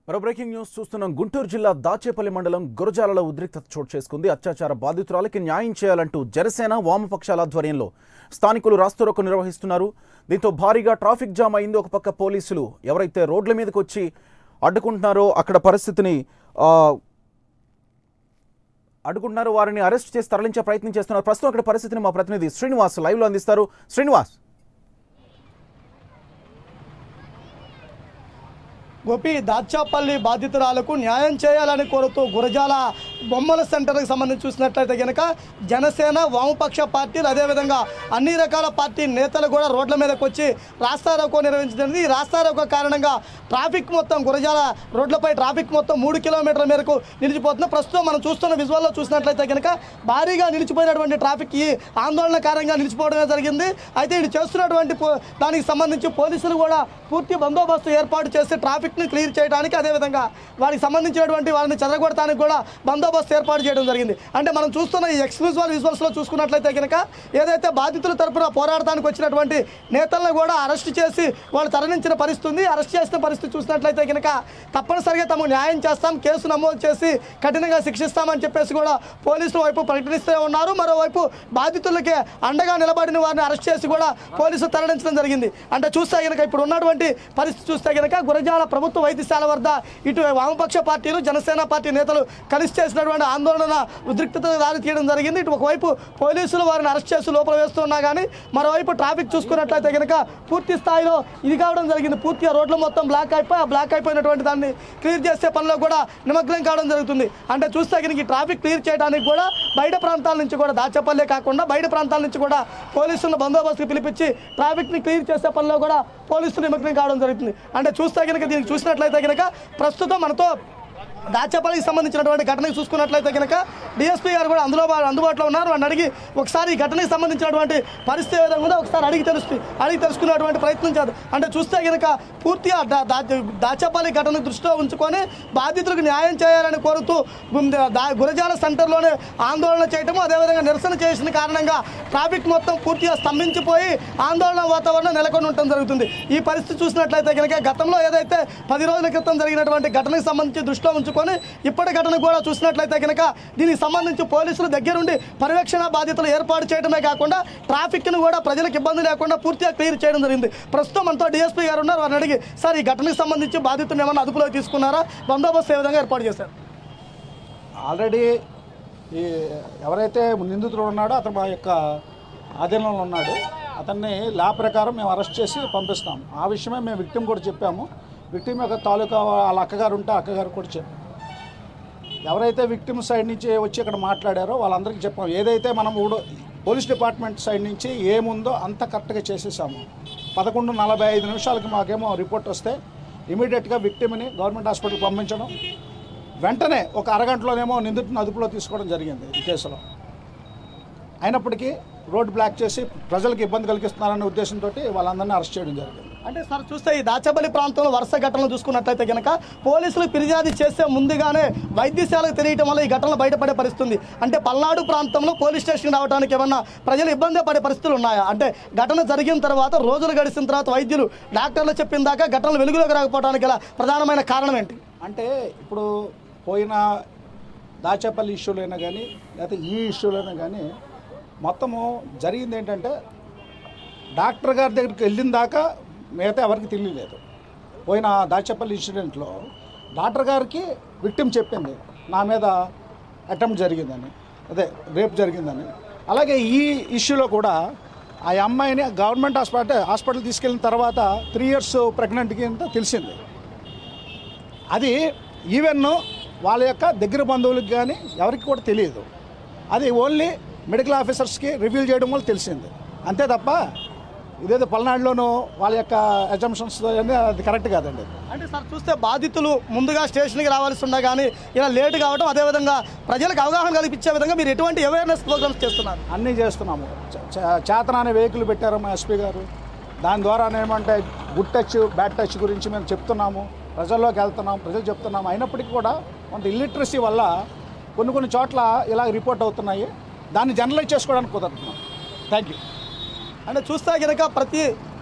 మరో breaking news చూస్తున్నాం గుంటూరు జిల్లా దాచేపల్లి మండలం గురజాలలో ఉద్రిక్తత చోటు చేసుకుంది అత్యాచార బాధితురాలకి న్యాయం చేయాలంటూ జనసేన వామపక్షాల ఆధ్వర్యంలో స్థానికులు రాస్తోరోకు నిర్వహిస్తున్నారు దీంతో భారీగా ట్రాఫిక్ జామ్ అయింది ఒక పక్క పోలీసులు ఎవరైతే రోడ్ల మీదకి వచ్చి అడ్డుకుంటున్నారో అక్కడ పరిస్థితిని ఆ, అడ్డుకుంటున్నారో వారిని అరెస్ట్ చేసి తరలించే ప్రయత్నం చేస్తున్నారు ప్రస్తుతం అక్కడ పరిస్థితిని మా ప్రతినిధి శ్రీనివాస్ లైవ్లో అందిస్తారు శ్రీనివాస్ గోపి దాచాపల్లి బాధితురాలకు న్యాయం చేయాలని కోరుతూ గురజాల బొమ్మల సెంటర్కి సంబంధించి చూసినట్లయితే కనుక జనసేన వామపక్ష పార్టీలు అదేవిధంగా అన్ని రకాల పార్టీ నేతలు కూడా రోడ్ల మీదకి వచ్చి రాస్తారోకో నిర్వహించడం ఈ రాస్తారోకో కారణంగా ట్రాఫిక్ మొత్తం గురజాల రోడ్లపై ట్రాఫిక్ మొత్తం మూడు కిలోమీటర్ల మేరకు నిలిచిపోతుంది ప్రస్తుతం మనం చూస్తున్న విజువల్లో చూసినట్లయితే కనుక భారీగా నిలిచిపోయినటువంటి ట్రాఫిక్ ఈ ఆందోళన కారణంగా నిలిచిపోవడమే జరిగింది అయితే ఇది చేస్తున్నటువంటి పో- దానికి సంబంధించి పోలీసులు కూడా పూర్తి బందోబస్తు ఏర్పాటు చేసి ట్రాఫిక్ని క్లియర్ చేయడానికి అదేవిధంగా వారికి సంబంధించినటువంటి వారిని చెదరగొట్టడానికి కూడా బందోబస్తు ఏర్పాటు చేయడం జరిగింది అంటే మనం చూస్తున్న ఈ ఎక్స్క్లూజివ్ విజువల్స్లో చూసుకున్నట్లయితే కనుక ఏదైతే బాధితుల తరపున పోరాడటానికి వచ్చినటువంటి నేతలను కూడా అరెస్ట్ చేసి వాళ్ళు తరలించిన పరిస్థితి ఉంది అరెస్ట్ చేసిన పరిస్థితి చూసినట్లయితే కనుక తప్పనిసరిగా తమకు న్యాయం చేస్తాం కేసు నమోదు చేసి కఠినంగా శిక్షిస్తామని చెప్పేసి కూడా పోలీసుల వైపు ప్రకటిస్తూ ఉన్నారు మరోవైపు బాధితులకి అండగా నిలబడిన వారిని అరెస్ట్ చేసి కూడా పోలీసులు తరలించడం జరిగింది అంటే చూస్తే కనుక ఇప్పుడు ఉన్నటువంటి పరిస్థితి చూస్తే కనుక గురజాల ప్రభుత్వ వైద్యశాల వద్ద ఇటు వామపక్ష పార్టీలు జనసేన పార్టీ నేతలు కలిసి చేసినటువంటి ఆందోళన ఉద్రిక్తత దారి తీయడం జరిగింది ఇటు ఒకవైపు పోలీసులు వారిని అరెస్ట్ చేసి లోపల వేస్తున్నా కానీ మరోవైపు ట్రాఫిక్ చూసుకున్నట్లయితే కనుక పూర్తి స్థాయిలో ఇది కావడం జరిగింది పూర్తిగా రోడ్లు మొత్తం బ్లాక్ అయిపోయి ఆ బ్లాక్ అయిపోయినటువంటి దాన్ని క్లియర్ చేసే పనిలో కూడా నిమగ్నం కావడం జరుగుతుంది అంటే చూస్తే కనుక ఈ ట్రాఫిక్ క్లియర్ చేయడానికి కూడా బయట ప్రాంతాల నుంచి కూడా దాచపల్లే కాకుండా బయట ప్రాంతాల నుంచి కూడా పోలీసులను బందోబస్తుకు పిలిపించి ట్రాఫిక్ని క్లియర్ చేసే పనిలో కూడా పోలీసులు నిమగ్నం కావడం జరుగుతుంది అంటే చూస్తే కనుక దీనికి చూసినట్లయితే కనుక ప్రస్తుతం మనతో దాచపల్లికి సంబంధించినటువంటి ఘటనకి చూసుకున్నట్లయితే కనుక డిఎస్పీ గారు కూడా అందులో అందుబాటులో ఉన్నారు వాడిని అడిగి ఒకసారి ఈ ఘటనకి సంబంధించినటువంటి పరిస్థితి ఏ విధంగా ఉందో ఒకసారి అడిగి తెలుస్తుంది అడిగి తెలుసుకునేటువంటి ప్రయత్నం చేద్దాం అంటే చూస్తే కనుక పూర్తిగా దా- దా- దాచపల్లి ఘటన దృష్టిలో ఉంచుకొని బాధితులకు న్యాయం చేయాలని కోరుతూ గుం- దా- గురజాల సెంటర్లోనే ఆందోళన చేయటము అదేవిధంగా నిరసన చేసిన కారణంగా ట్రాఫిక్ మొత్తం పూర్తిగా స్తంభించిపోయి ఆందోళన వాతావరణం నెలకొని ఉండటం జరుగుతుంది ఈ పరిస్థితి చూసినట్లయితే కనుక గతంలో ఏదైతే పది రోజుల క్రితం జరిగినటువంటి ఘటనకు సంబంధించి దృష్టిలో ఉంచుకొని ఇప్పటి ఘటన కూడా చూసినట్లయితే కనుక దీనికి సంబంధించి పోలీసులు దగ్గరుండి పర్యవేక్షణ బాధ్యతలు ఏర్పాటు చేయడమే కాకుండా ట్రాఫిక్ను కూడా ప్రజలకు ఇబ్బంది లేకుండా పూర్తిగా క్లియర్ చేయడం జరిగింది ప్రస్తుతం మనతో డిఎస్పీ గారు ఉన్నారు వారిని అడిగి సార్ ఈ ఘటనకు సంబంధించి బాధితులను ఏమైనా అదుపులోకి తీసుకున్నారా బందోబస్తు ఏ విధంగా ఏర్పాటు చేశారు ఆల్రెడీ ఈ ఎవరైతే నిందితుడు ఉన్నాడో అతను మా యొక్క ఆధీనంలో ఉన్నాడు అతన్ని లా ప్రకారం మేము అరెస్ట్ చేసి పంపిస్తాం ఆ విషయమే మేము విక్టిమ్ కూడా చెప్పాము విక్టిమ్ యొక్క తాలూకా వాళ్ళ అక్కగారు ఉంటే అక్కగారు కూడా చెప్పాం ఎవరైతే విక్టిమ్ సైడ్ నుంచి వచ్చి ఇక్కడ మాట్లాడారో వాళ్ళందరికీ చెప్పాం ఏదైతే మనం ఊడో పోలీస్ డిపార్ట్మెంట్ సైడ్ నుంచి ఏముందో అంత కరెక్ట్గా చేసేసాము పదకొండు నలభై ఐదు నిమిషాలకి మాకేమో రిపోర్ట్ వస్తే ఇమీడియట్గా విక్టిమ్ని గవర్నమెంట్ హాస్పిటల్కి పంపించడం వెంటనే ఒక అరగంటలోనేమో నిందితుని అదుపులో తీసుకోవడం జరిగింది ఈ కేసులో అయినప్పటికీ రోడ్ బ్లాక్ చేసి ప్రజలకు ఇబ్బంది కలిగిస్తున్నారనే ఉద్దేశంతో వాళ్ళందరినీ అరెస్ట్ చేయడం జరిగింది అంటే సార్ చూస్తే ఈ దాచబల్లి ప్రాంతంలో వరుస ఘటనలు చూసుకున్నట్లయితే కనుక పోలీసులు ఫిర్యాదు చేసే ముందుగానే వైద్యశాలకు తెలియటం వల్ల ఈ ఘటనలు బయటపడే పరిస్థితి ఉంది అంటే పల్నాడు ప్రాంతంలో పోలీస్ స్టేషన్ రావడానికి ఏమన్నా ప్రజలు ఇబ్బంది పడే పరిస్థితులు ఉన్నాయా అంటే ఘటన జరిగిన తర్వాత రోజులు గడిచిన తర్వాత వైద్యులు డాక్టర్లు చెప్పిన దాకా ఘటనలు వెలుగులోకి రాకపోవడానికి గల ప్రధానమైన కారణం ఏంటి అంటే ఇప్పుడు పోయిన దాచేపల్లి ఇష్యూలైనా కానీ లేకపోతే ఈ ఇష్యూలైనా కానీ మొత్తము జరిగింది ఏంటంటే డాక్టర్ గారి దగ్గరికి వెళ్ళిన దాకా మిగతా ఎవరికి తెలియలేదు పోయిన దాచేపల్లి ఇన్సిడెంట్లో డాక్టర్ గారికి విక్టిమ్ చెప్పింది నా మీద అటెంప్ట్ జరిగిందని అదే రేప్ జరిగిందని అలాగే ఈ ఇష్యూలో కూడా ఆ అమ్మాయిని గవర్నమెంట్ హాస్పిటల్ హాస్పిటల్ తీసుకెళ్ళిన తర్వాత త్రీ ఇయర్స్ ప్రెగ్నెంట్కి అంతా తెలిసింది అది ఈవెన్ వాళ్ళ యొక్క దగ్గర బంధువులకు కానీ ఎవరికి కూడా తెలియదు అది ఓన్లీ మెడికల్ ఆఫీసర్స్కి రివీల్ చేయడం వల్ల తెలిసింది అంతే తప్ప ఇదేదో పల్నాడులోనూ వాళ్ళ యొక్క అజంప్షన్స్ అది కరెక్ట్ కాదండి అంటే సార్ చూస్తే బాధితులు ముందుగా స్టేషన్కి రావాల్సి ఉన్నా కానీ ఇలా లేట్ కావడం అదేవిధంగా ప్రజలకు అవగాహన కల్పించే విధంగా మీరు ఎటువంటి అవేర్నెస్ ప్రోగ్రామ్స్ చేస్తున్నారు అన్నీ చేస్తున్నాము చ- చ- చేతనానే వెహికల్ పెట్టారు మా ఎస్పీ గారు దాని ద్వారా ఏమంటే గుడ్ టచ్ బ్యాడ్ టచ్ గురించి మేము చెప్తున్నాము ప్రజల్లోకి వెళ్తున్నాం ప్రజలు చెప్తున్నాము అయినప్పటికీ కూడా కొంత ఇల్లిటరసీ వల్ల కొన్ని కొన్ని చోట్ల ఇలా రిపోర్ట్ అవుతున్నాయి దాన్ని జనరలైజ్ చేసుకోవడానికి కుదరుతున్నాం థ్యాంక్ యూ అంటే చూస్తే కనుక ప్రతి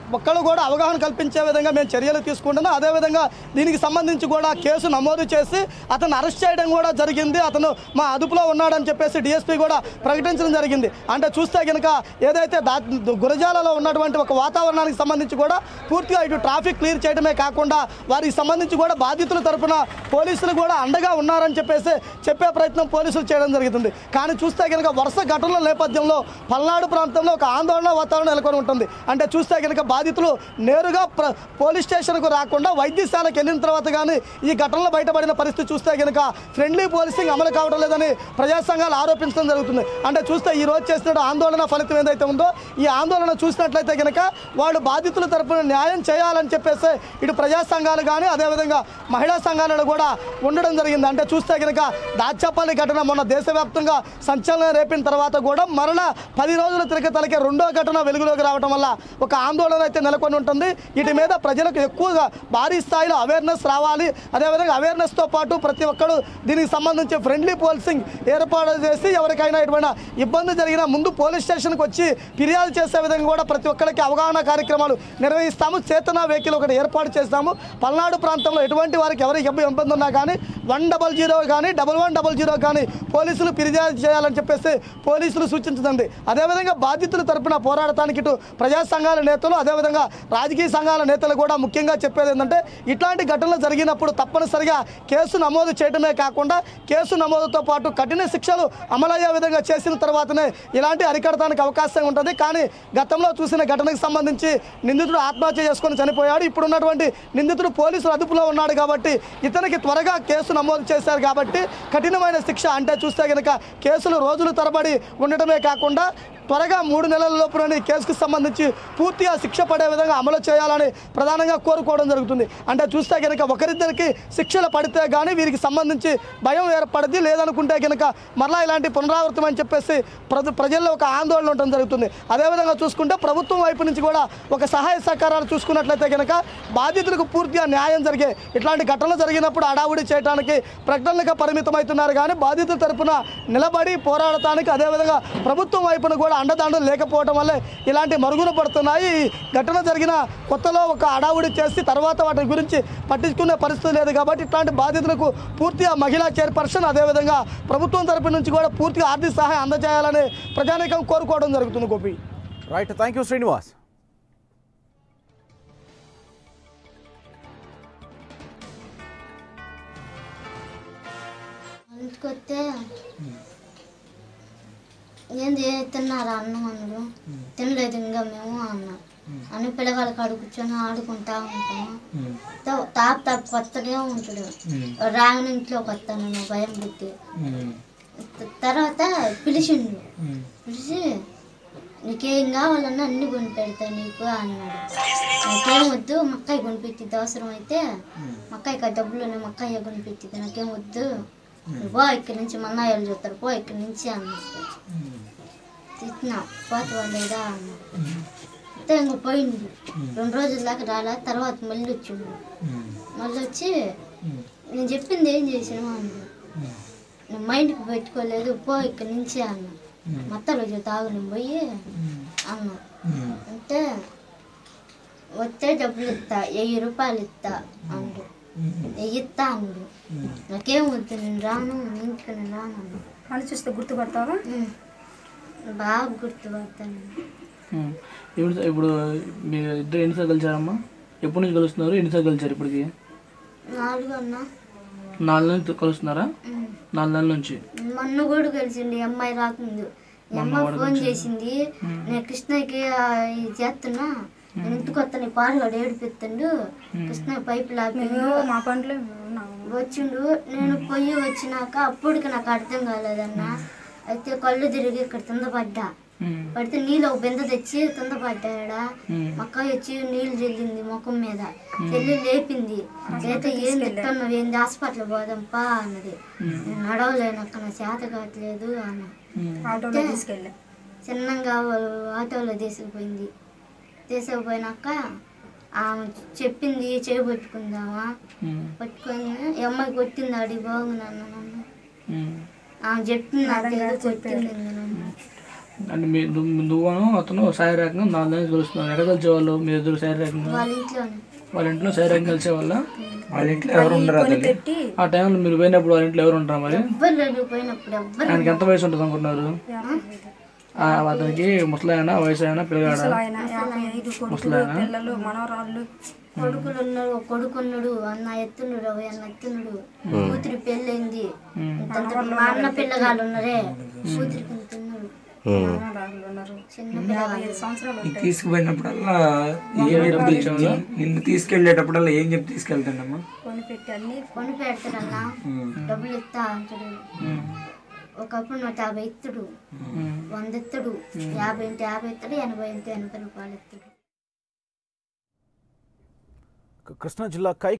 ఒక్కళ్ళు కూడా అవగాహన కల్పించే విధంగా మేము చర్యలు తీసుకుంటున్నాం అదేవిధంగా దీనికి సంబంధించి కూడా కేసు నమోదు చేసి అతను అరెస్ట్ చేయడం కూడా జరిగింది అతను మా అదుపులో ఉన్నాడని చెప్పేసి డిఎస్పీ కూడా ప్రకటించడం జరిగింది అంటే చూస్తే కనుక ఏదైతే దా గురజాలలో ఉన్నటువంటి ఒక వాతావరణానికి సంబంధించి కూడా పూర్తిగా ఇటు ట్రాఫిక్ క్లియర్ చేయడమే కాకుండా వారికి సంబంధించి కూడా బాధితుల తరపున పోలీసులు కూడా అండగా ఉన్నారని చెప్పేసి చెప్పే ప్రయత్నం పోలీసులు చేయడం జరుగుతుంది కానీ చూస్తే కనుక వరుస ఘటనల నేపథ్యంలో పల్నాడు ప్రాంతంలో ఒక ఆందోళన వాతావరణం నెలకొని ఉంటుంది అంటే చూస్తే కనుక బాధితులు నేరుగా ప్ర పోలీస్ స్టేషన్కు రాకుండా వైద్యశాలకు వెళ్ళిన తర్వాత కానీ ఈ ఘటనలో బయటపడిన పరిస్థితి చూస్తే కనుక ఫ్రెండ్లీ పోలీసింగ్ అమలు కావడం లేదని ప్రజా సంఘాలు ఆరోపించడం జరుగుతుంది అంటే చూస్తే ఈ రోజు చేసిన ఆందోళన ఫలితం ఏదైతే ఉందో ఈ ఆందోళన చూసినట్లయితే కనుక వాళ్ళు బాధితుల తరపున న్యాయం చేయాలని చెప్పేసి ఇటు ప్రజా సంఘాలు కానీ అదేవిధంగా మహిళా సంఘాలను కూడా ఉండడం జరిగింది అంటే చూస్తే కనుక దాచపల్లి ఘటన మొన్న దేశవ్యాప్తంగా సంచలనం రేపిన తర్వాత కూడా మరలా పది రోజుల తిరగతలకే రెండో ఘటన వెలుగులోకి రావడం వల్ల ఒక ఆందోళన అయితే నెలకొని ఉంటుంది వీటి మీద ప్రజలకు ఎక్కువగా భారీ స్థాయిలో అవేర్నెస్ రావాలి అదేవిధంగా అవేర్నెస్తో పాటు ప్రతి ఒక్కరు దీనికి సంబంధించి ఫ్రెండ్లీ పోలీసింగ్ ఏర్పాటు చేసి ఎవరికైనా ఎటువంటి ఇబ్బంది జరిగినా ముందు పోలీస్ స్టేషన్కి వచ్చి ఫిర్యాదు చేసే విధంగా కూడా ప్రతి ఒక్కరికి అవగాహన కార్యక్రమాలు నిర్వహిస్తాము చేతన వెహికల్ ఒకటి ఏర్పాటు చేస్తాము పల్నాడు ప్రాంతంలో ఎటువంటి వారికి ఎవరికి ఇబ్బ- ఇబ్బంది ఉన్నా కానీ వన్ డబల్ జీరో కానీ డబల్ వన్ డబల్ జీరో కానీ పోలీసులు ఫిర్యాదు చేయాలని చెప్పేసి పోలీసులు సూచించింది అదేవిధంగా బాధితుల తరపున పోరాడటానికి ఇటు ప్రజా సంఘాల నేతలు అదేవిధంగా రాజకీయ సంఘాల నేతలు కూడా ముఖ్యంగా చెప్పేది ఏంటంటే ఇట్లాంటి ఘటనలు జరిగినప్పుడు తప్పనిసరిగా కేసు నమోదు చేయడమే కాకుండా కేసు నమోదుతో పాటు కఠిన శిక్షలు అమలయ్యే విధంగా చేసిన తర్వాతనే ఇలాంటి అరికడటానికి అవకాశం ఉంటుంది కానీ గతంలో చూసిన ఘటనకు సంబంధించి నిందితుడు ఆత్మహత్య చేసుకొని చనిపోయాడు ఇప్పుడు ఉన్నటువంటి నిందితుడు పోలీసులు అదుపులో ఉన్నాడు కాబట్టి ఇతనికి త్వరగా కేసు నమోదు చేశారు కాబట్టి కఠినమైన శిక్ష అంటే చూస్తే కనుక కేసులు రోజులు తరబడి ఉండటమే కాకుండా త్వరగా మూడు నెలల లోపులోని కేసుకు సంబంధించి పూర్తిగా శిక్ష పడే విధంగా అమలు చేయాలని ప్రధానంగా కోరుకోవడం జరుగుతుంది అంటే చూస్తే కనుక ఒకరిద్దరికి శిక్షలు పడితే కానీ వీరికి సంబంధించి భయం ఏర్పడింది లేదనుకుంటే కనుక మరలా ఇలాంటి పునరావృతం అని చెప్పేసి ప్రజ ప్రజల్లో ఒక ఆందోళన ఉండడం జరుగుతుంది అదేవిధంగా చూసుకుంటే ప్రభుత్వం వైపు నుంచి కూడా ఒక సహాయ సహకారాలు చూసుకున్నట్లయితే కనుక బాధితులకు పూర్తిగా న్యాయం జరిగే ఇట్లాంటి ఘటనలు జరిగినప్పుడు అడావుడి చేయడానికి ప్రకటనలుగా పరిమితమవుతున్నారు కానీ బాధితుల తరపున నిలబడి పోరాడటానికి అదేవిధంగా ప్రభుత్వం వైపున కూడా అండదండలు లేకపోవడం వల్లే ఇలాంటి మరుగున పడుతున్నాయి ఈ ఘటన జరిగిన కొత్తలో ఒక అడావుడి చేసి తర్వాత వాటి గురించి పట్టించుకునే పరిస్థితి లేదు కాబట్టి ఇట్లాంటి బాధితులకు పూర్తిగా మహిళా చైర్పర్సన్ అదేవిధంగా ప్రభుత్వం తరపు నుంచి కూడా పూర్తిగా ఆర్థిక సహాయం అందజేయాలని ప్రజానీకం కోరుకోవడం జరుగుతుంది Gopi right thank you Srinivas ఇంటికొస్తే ఏంది తిన్నారా అన్నం అందరూ తినలేదు ఇంకా మేము అన్నాం అని పిల్లగాళ్ళ కాడ కూర్చొని ఆడుకుంటా ఉంటాము తా- తాపు తాపు కొత్తనే ఉంటాడు రాగని ఇంట్లోకి వస్తాను నేను భయం పెట్టి త- తర్వాత పిలిచిండు పిలిచి నీకేం కావాలన్నా అన్ని కొని పెడతా నీకు అన్నాడు నాకేం వద్దు మక్కాయి కొనిపెట్టిద్ది అవసరం అయితే మక్కాయికి డబ్బులు ఉన్నాయి మక్కాయ కొనిపెట్టిద్ది నాకేం వద్దు నువ్వు పో ఇక్కడి నుంచి మన్నాయాలు చూస్తారు పో ఇక్కడి నుంచి అన్నా తిట్టినా పోత వాళ్ళేదా అన్నా అయితే ఇంక పోయింది రెండు రోజుల దాకా రాలా తర్వాత మళ్ళీ వచ్చిండు మళ్ళీ వచ్చి నేను చెప్పింది ఏం చేసాను అన్నా నేను మైండ్కి పెట్టుకోలేదు పో ఇక్కడి నుంచి అన్న మత్తలో తాగు నేను పోయి అన్న అంటే వస్తే డబ్బులు ఇస్తా వెయ్యి రూపాయలు ఇస్తా అండు వెయ్యి ఇస్తా అండు నాకేం వద్దు నేను రాను మీ ఇంటికి నేను రాను అన్నా. అని చూస్తే గుర్తుపడతావా ఉమ్. బాగా గుర్తుపడతాను ఉం. ఇప్పుడు ఇప్పుడు మీ ఇద్దరు ఎన్నిసార్లు కలిసారమ్మా ఎప్పటి నుంచి కలుస్తున్నారు ఎన్నిసార్లు కలిసారు ఇప్పటికి నాలుగు అన్నా నాలుగు నెలలు కలుస్తున్నారా ఉమ్. నాలుగు నెలల నుంచి మొన్న కూడా కలిసింది ఈ అమ్మాయి రాకముందు ఈ అమ్మాయి ఫోన్ చేసింది నేను కృష్ణకి ఆ, ఇది చేస్తున్నా నేను ఇంటికి వస్తాను పాడుగాడు ఏడిపిస్తుండు కృష్ణ పైపు లాపిండు మా పనిలో ఉన్నాము వచ్చిండు నేను పొయ్యి వచ్చినాక అప్పటికి నాకు అర్థం కాలేదన్న అయితే కళ్ళు తిరిగి ఇక్కడ కింద పడ్డా ఉం. పడితే నీళ్ళు ఒక బిందె తెచ్చి కింద పడ్డాడా మక్క వచ్చి నీళ్ళు చల్లింది ముఖం మీద చెల్లి లేపింది అయితే ఏం తిట్టున్నావు ఏంది హాస్పిటల్ పోదాంపా అన్నది నేను నడవలేను అక్క నా చేత కావట్లేదు అన్న ఆటోలో తీసుకెళ్ళా చిన్నగా ఆటోలో తీసుకుపోయింది తీసుకుపోయినాక ఆమె చెప్పింది చేయి పట్టుకుందామా ఉం. పట్టుకొని ఈ అమ్మాయి కొట్టింది అడిగి బాగున్నాను నన్ను ఉం. ఆమె చెప్పింది నాకు ఏదో కొట్టింది నన్ను అంటే మీ నువ్వు నువ్వును అతను శారీరకంగా నాలుగు దానికి కలుస్తున్నారు ఎక్కడ కలిసేవాళ్ళు మీ ఇద్దరు శారీరకంగా వాళ్ళ ఇంట్లోనే వాళ్ళ ఇంట్లో శారీరకంగా కలిసేవాళ్ళ వాళ్ళ ఇంట్లో ఎవరు ఉండరు అతను పెట్టి ఆ టైంలో మీరు పోయినప్పుడు వాళ్ళ ఇంట్లో ఎవరు ఉంటారు మరి ఎవ్వరు లేదు పోయినప్పుడు ఎవ్వరు ఆయనకి ఎంత వయసు ఉంటుంది అనుకుంటున్నారు ఆ, అతనికి ముసలాయన వయసు అయినా పిల్లగాడ ఆయన యాభై ఐదు కొడుకులు పిల్లలు మనవరాళ్ళు కొడుకులు ఉన్నారు ఒక కొడుకున్నాడు అన్న ఎత్తున్నాడు అవి అన్న ఎత్తున్నాడు కూతురి పెళ్ళైంది ఇంతంత మా అన్న పిల్లగాళ్ళు ఉన్నారే కూతురికి ఇంతున్నాడు మనవరాళ్ళు ఉన్నారు చిన్న యాభై ఐదు సంవత్సరాలు నీకు తీసుకుపోయినప్పుడల్లా ఏం చెప్పి నిన్ను తీసుకెళ్ళేటప్పుడల్లా ఏం చెప్పి తీసుకెళ్తాడమ్మా కొని పెట్టి అన్ని కొని పెడతాడన్నా డబ్బులు ఇస్తా అంటాడు ఒకప్పుడు నూట యాభై ఇత్తుడు వంద ఇత్తడు యాభై ఇంటి యాభై ఇత్తడు ఎనభై ఇంటి ఎనభై రూపాయలు ఇత్తడు కృష్ణా జిల్లా కై